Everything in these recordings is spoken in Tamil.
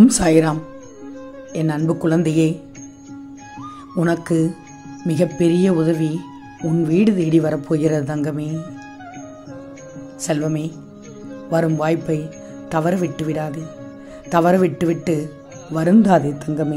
ஓம் சாய்ராம் என் அன்பு குழந்தையே உனக்கு மிகப்பெரிய உதவி உன் வீடு தேடி வரப்போகிறது தங்கமே செல்வமே வரும் வாய்ப்பை தவற விட்டு விடாதே தவற விட்டு விட்டு வருந்தாதே தங்கமே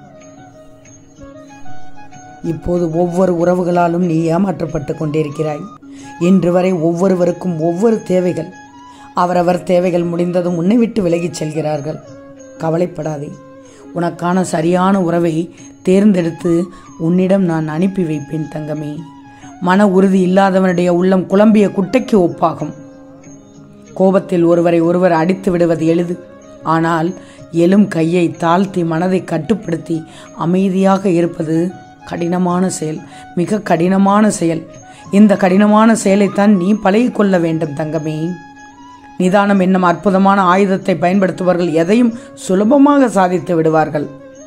இப்போது ஒவ்வொரு உறவுகளாலும் நீ ஏமாற்றப்பட்டு கொண்டிருக்கிறாய் இன்று வரை ஒவ்வொருவருக்கும் ஒவ்வொரு தேவைகள் அவரவர் தேவைகள் முடிந்ததும் உன்னை விட்டு விலகிச் செல்கிறார்கள் கவலைப்படாதே உனக்கான சரியான உறவை தேர்ந்தெடுத்து உன்னிடம் நான் அனுப்பி வைப்பேன் தங்கமே மன உறுதி இல்லாதவனுடைய உள்ளம் குழம்பிய குட்டைக்கு ஒப்பாகும் கோபத்தில் ஒருவரை ஒருவர் அடித்து விடுவது எளிது ஆனால் எழும் கையை தாழ்த்தி மனதை கட்டுப்படுத்தி அமைதியாக இருப்பது கடினமான செயல் மிக கடினமான செயல் இந்த கடினமான செயலைத்தான் நீ பழகிக்கொள்ள வேண்டும் தங்கமே நிதானம் என்னும் அற்புதமான ஆயுதத்தை பயன்படுத்துபவர்கள் எதையும் சுலபமாக சாதித்து விடுவார்கள்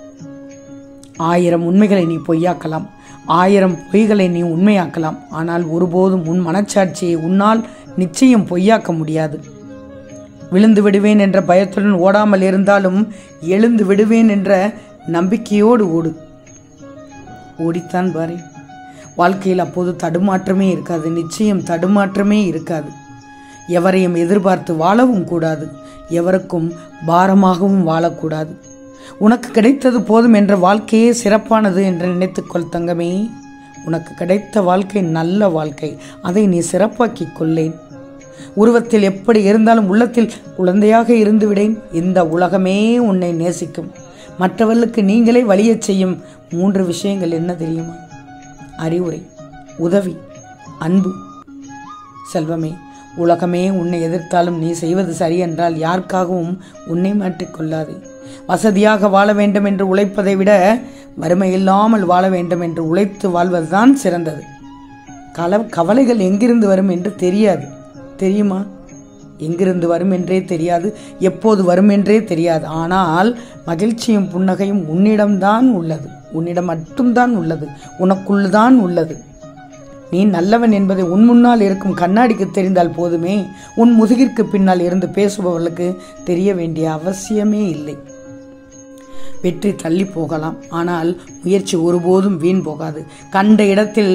ஆயிரம் உண்மைகளை நீ பொய்யாக்கலாம் ஆயிரம் பொய்களை நீ உண்மையாக்கலாம் ஆனால் ஒருபோதும் உன் மனச்சாட்சியை உன்னால் நிச்சயம் பொய்யாக்க முடியாது விழுந்து விடுவேன் என்ற பயத்துடன் ஓடாமல் இருந்தாலும் எழுந்து விடுவேன் என்ற நம்பிக்கையோடு ஓடு ஓடித்தான் பாரு வாழ்க்கையில் அப்போது தடுமாற்றமே இருக்காது நிச்சயம் தடுமாற்றமே இருக்காது எவரையும் எதிர்பார்த்து வாழவும் கூடாது எவருக்கும் பாரமாகவும் வாழக்கூடாது உனக்கு கிடைத்தது போதும் என்ற வாழ்க்கையே சிறப்பானது என்று நினைத்துக்கொள் தங்கமே உனக்கு கிடைத்த வாழ்க்கை நல்ல வாழ்க்கை அதை நீ சிறப்பாக்கிக் கொள்ளேன் உருவத்தில் எப்படி இருந்தாலும் உள்ளத்தில் குழந்தையாக இருந்து விடேன் இந்த உலகமே உன்னை நேசிக்கும் மற்றவர்களுக்கு நீங்களே வழியச் செய்யும் மூன்று விஷயங்கள் என்ன தெரியுமா அறிவுரை உதவி அன்பு செல்வமே உலகமே உன்னை எதிர்த்தாலும் நீ செய்வது சரி என்றால் யாருக்காகவும் உன்னை மாற்றிக்கொள்ளாதே வசதியாக வாழ வேண்டும் என்று உழைப்பதை விட வறுமை இல்லாமல் வாழ வேண்டும் என்று உழைத்து வாழ்வதுதான் சிறந்தது கல கவலைகள் எங்கிருந்து வரும் என்று தெரியாது தெரியுமா எங்கிருந்து வரும் என்றே தெரியாது எப்போது வரும் என்றே தெரியாது ஆனால் மகிழ்ச்சியும் புன்னகையும் உன்னிடம்தான் உள்ளது உன்னிடம் மட்டும்தான் உள்ளது உனக்குள் தான் உள்ளது நீ நல்லவன் என்பதை உன் முன்னால் இருக்கும் கண்ணாடிக்கு தெரிந்தால் போதுமே உன் முதுகிற்கு பின்னால் இருந்து பேசுபவர்களுக்கு தெரிய வேண்டிய அவசியமே இல்லை வெற்றி தள்ளி போகலாம் ஆனால் முயற்சி ஒருபோதும் வீண் போகாது கண்ட இடத்தில்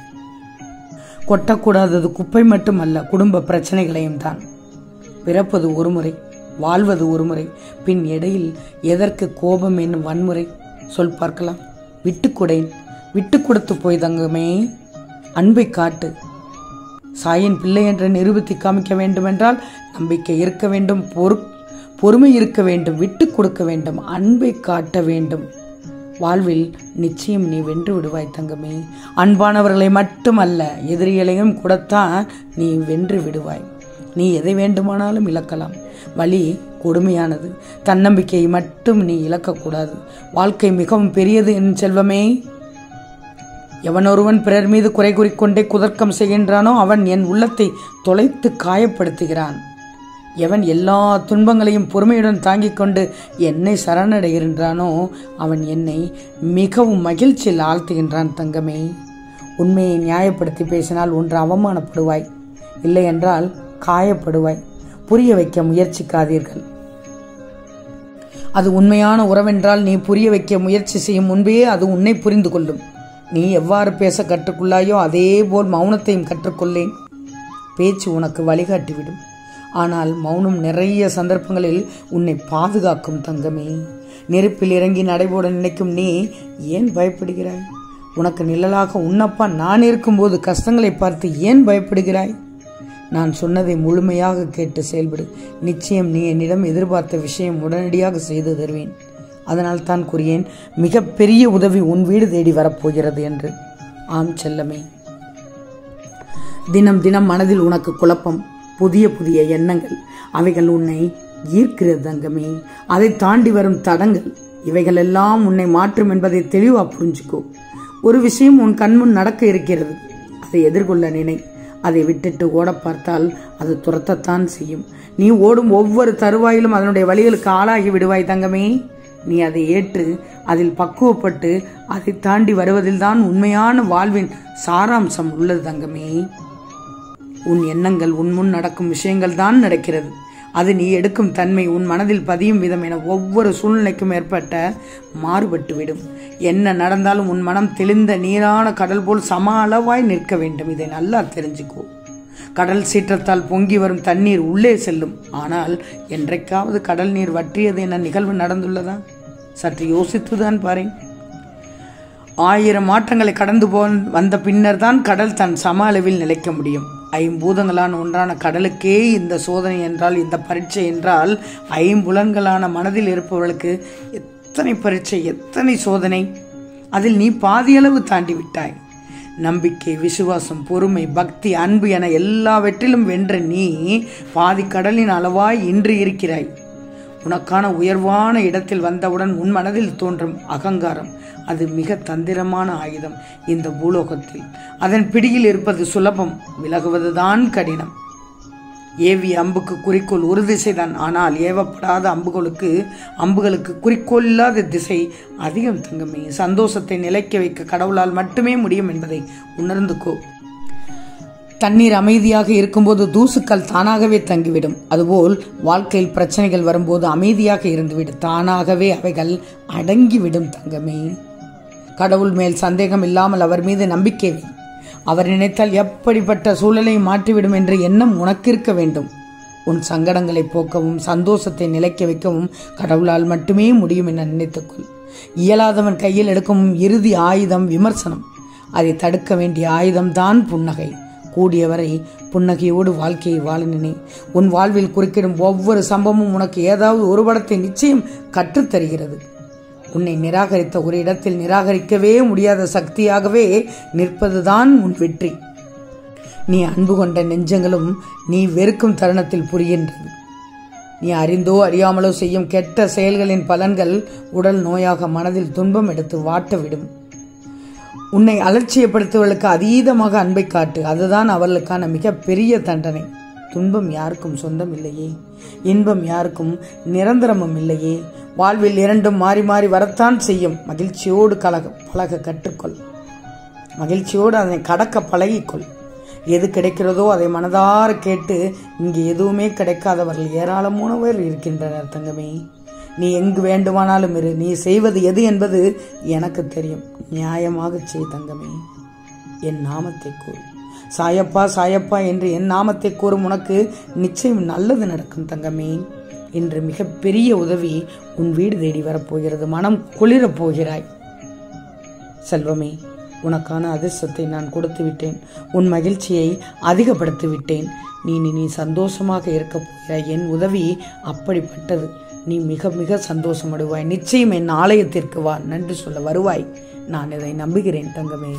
கொட்டக்கூடாதது குப்பை மட்டுமல்ல குடும்ப பிரச்சனைகளையும் தான் பிறப்பது ஒரு முறை வாழ்வது ஒரு முறை பின் இடையில் எதற்கு கோபம் என்னும் வன்முறை சொல் பார்க்கலாம் விட்டு கொடேன் விட்டு கொடுத்து போய் தங்கமே அன்பை காட்டு சாயின் பிள்ளை என்று நிரூபித்து காமிக்க வேண்டுமென்றால் நம்பிக்கை இருக்க வேண்டும் பொறு பொறுமை இருக்க வேண்டும் விட்டு கொடுக்க வேண்டும் அன்பை காட்ட வேண்டும் வாழ்வில் நிச்சயம் நீ வென்று விடுவாய் தங்கமே அன்பானவர்களை மட்டுமல்ல எதிரிகளையும் கூடத்தான் நீ வென்று விடுவாய் நீ எதை வேண்டுமானாலும் இழக்கலாம் வழி கொடுமையானது தன்னம்பிக்கையை மட்டும் நீ இழக்கக்கூடாது வாழ்க்கை மிகவும் பெரியது என் செல்வமே எவனொருவன் பிறர் மீது குறை கூறிக்கொண்டே குதர்க்கம் செய்கின்றானோ அவன் என் உள்ளத்தை தொலைத்து காயப்படுத்துகிறான் எவன் எல்லா துன்பங்களையும் பொறுமையுடன் தாங்கிக் கொண்டு என்னை சரணடைகின்றானோ அவன் என்னை மிகவும் மகிழ்ச்சியில் ஆழ்த்துகின்றான் தங்கமே உண்மையை நியாயப்படுத்தி பேசினால் ஒன்று அவமானப்படுவாய் இல்லை என்றால் காயப்படுவாய் புரிய வைக்க முயற்சிக்காதீர்கள் அது உண்மையான உறவென்றால் நீ புரிய வைக்க முயற்சி செய்யும் முன்பே அது உன்னை புரிந்து கொள்ளும் நீ எவ்வாறு பேச கற்றுக்கொள்ளாயோ அதே போல் மௌனத்தையும் கற்றுக்கொள்ளேன் பேச்சு உனக்கு வழிகாட்டிவிடும் ஆனால் மௌனம் நிறைய சந்தர்ப்பங்களில் உன்னை பாதுகாக்கும் தங்கமே நெருப்பில் இறங்கி நடைபோட நினைக்கும் நீ ஏன் பயப்படுகிறாய் உனக்கு நிழலாக உன்னப்பா நான் இருக்கும்போது கஷ்டங்களை பார்த்து ஏன் பயப்படுகிறாய் நான் சொன்னதை முழுமையாக கேட்டு செயல்படு நிச்சயம் நீ என்னிடம் எதிர்பார்த்த விஷயம் உடனடியாக செய்து தருவேன் அதனால் தான் கூறியேன் மிகப்பெரிய உதவி உன் வீடு தேடி வரப்போகிறது என்று ஆம் செல்லமே தினம் தினம் மனதில் உனக்கு குழப்பம் புதிய புதிய எண்ணங்கள் அவைகள் உன்னை ஈர்க்கிறது தங்கமே அதை தாண்டி வரும் தடங்கள் இவைகள் எல்லாம் உன்னை மாற்றும் என்பதை தெளிவா புரிஞ்சுக்கோ ஒரு விஷயம் உன் கண்முன் நடக்க இருக்கிறது அதை எதிர்கொள்ள நினை அதை விட்டுட்டு ஓட பார்த்தால் அது துரத்தத்தான் செய்யும் நீ ஓடும் ஒவ்வொரு தருவாயிலும் அதனுடைய வழிகளுக்கு ஆளாகி விடுவாய் தங்கமே நீ அதை ஏற்று அதில் பக்குவப்பட்டு அதை தாண்டி வருவதில்தான் உண்மையான வாழ்வின் சாராம்சம் உள்ளது தங்கமே உன் எண்ணங்கள் உன் முன் நடக்கும் விஷயங்கள் தான் நடக்கிறது அது நீ எடுக்கும் தன்மை உன் மனதில் பதியும் விதம் என ஒவ்வொரு சூழ்நிலைக்கும் ஏற்பட்ட மாறுபட்டு விடும் என்ன நடந்தாலும் உன் மனம் தெளிந்த நீரான கடல் போல் சம அளவாய் நிற்க வேண்டும் இதை நல்லா தெரிஞ்சுக்கோ கடல் சீற்றத்தால் பொங்கி வரும் தண்ணீர் உள்ளே செல்லும் ஆனால் என்றைக்காவது கடல் நீர் வற்றியது என நிகழ்வு நடந்துள்ளதா சற்று யோசித்துதான் பாருங்க ஆயிரம் மாற்றங்களை கடந்து போ வந்த பின்னர் தான் கடல் தன் சம அளவில் நிலைக்க முடியும் ஐம்பூதங்களான ஒன்றான கடலுக்கே இந்த சோதனை என்றால் இந்த பரீட்சை என்றால் ஐம்புலன்களான மனதில் இருப்பவர்களுக்கு எத்தனை பரீட்சை எத்தனை சோதனை அதில் நீ பாதியளவு தாண்டி விட்டாய் நம்பிக்கை விசுவாசம் பொறுமை பக்தி அன்பு என எல்லாவற்றிலும் வென்ற நீ பாதி கடலின் அளவாய் இன்று இருக்கிறாய் உனக்கான உயர்வான இடத்தில் வந்தவுடன் உன் மனதில் தோன்றும் அகங்காரம் அது மிக தந்திரமான ஆயுதம் இந்த பூலோகத்தில் அதன் பிடியில் இருப்பது சுலபம் விலகுவதுதான் கடினம் ஏவிய அம்புக்கு குறிக்கோள் ஒரு திசைதான் ஆனால் ஏவப்படாத அம்புகளுக்கு அம்புகளுக்கு குறிக்கோள் இல்லாத திசை அதிகம் தங்கமே சந்தோஷத்தை நிலைக்க வைக்க கடவுளால் மட்டுமே முடியும் என்பதை உணர்ந்துக்கோ தண்ணீர் அமைதியாக இருக்கும்போது தூசுக்கள் தானாகவே தங்கிவிடும் அதுபோல் வாழ்க்கையில் பிரச்சனைகள் வரும்போது அமைதியாக இருந்துவிடும் தானாகவே அவைகள் அடங்கிவிடும் தங்கமே கடவுள் மேல் சந்தேகம் இல்லாமல் அவர் மீது நம்பிக்கை வை அவர் நினைத்தால் எப்படிப்பட்ட சூழலை மாற்றிவிடும் என்ற எண்ணம் உனக்கு இருக்க வேண்டும் உன் சங்கடங்களை போக்கவும் சந்தோஷத்தை நிலைக்க வைக்கவும் கடவுளால் மட்டுமே முடியும் என நினைத்துக்கொள் இயலாதவன் கையில் எடுக்கும் இறுதி ஆயுதம் விமர்சனம் அதை தடுக்க வேண்டிய ஆயுதம்தான் புன்னகை கூடியவரை புன்னகையோடு வாழ்க்கையை வாழ நினை உன் வாழ்வில் குறுக்கிடும் ஒவ்வொரு சம்பவமும் உனக்கு ஏதாவது ஒரு படத்தை நிச்சயம் கற்றுத்தருகிறது உன்னை நிராகரித்த ஒரு இடத்தில் நிராகரிக்கவே முடியாத சக்தியாகவே நிற்பதுதான் உன் வெற்றி நீ அன்பு கொண்ட நெஞ்சங்களும் நீ வெறுக்கும் தருணத்தில் புரிகின்றது நீ அறிந்தோ அறியாமலோ செய்யும் கெட்ட செயல்களின் பலன்கள் உடல் நோயாக மனதில் துன்பம் எடுத்து வாட்ட விடும் உன்னை அலட்சியப்படுத்துவர்களுக்கு அதீதமாக அன்பை காட்டு அதுதான் அவர்களுக்கான மிக பெரிய தண்டனை துன்பம் யாருக்கும் சொந்தம் இல்லையே இன்பம் யாருக்கும் நிரந்தரமும் இல்லையே வாழ்வில் இரண்டும் மாறி மாறி வரத்தான் செய்யும் மகிழ்ச்சியோடு கலக பழக கற்றுக்கொள் மகிழ்ச்சியோடு அதை கடக்க பழகிக்கொள் எது கிடைக்கிறதோ அதை மனதார கேட்டு இங்கு எதுவுமே கிடைக்காதவர்கள் ஏராளமானவர் இருக்கின்றனர் தங்கமே நீ எங்கு வேண்டுமானாலும் இரு நீ செய்வது எது என்பது எனக்கு தெரியும் நியாயமாக செய் தங்கமே என் நாமத்தை கூறு சாயப்பா சாயப்பா என்று என் நாமத்தை கூறும் உனக்கு நிச்சயம் நல்லது நடக்கும் தங்கமே இன்று மிகப்பெரிய உதவி உன் வீடு தேடி வரப்போகிறது மனம் குளிரப் போகிறாய் செல்வமே உனக்கான அதிர்ஷ்டத்தை நான் கொடுத்து விட்டேன் உன் மகிழ்ச்சியை அதிகப்படுத்தி விட்டேன் நீ நீ நீ சந்தோஷமாக இருக்க போகிறாய் என் உதவி அப்படிப்பட்டது நீ மிக மிக சந்தோஷமடைவாய் நிச்சயம் என் ஆலயத்திற்கு வா நன்றி சொல்ல வருவாய் நான் இதை நம்புகிறேன் தங்கமே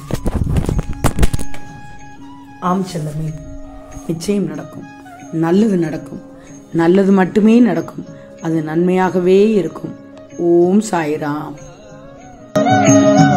ஆம் செல்லமே நிச்சயம் நடக்கும் நல்லது நடக்கும் நல்லது மட்டுமே நடக்கும் அது நன்மையாகவே இருக்கும் ஓம் சாய்ராம்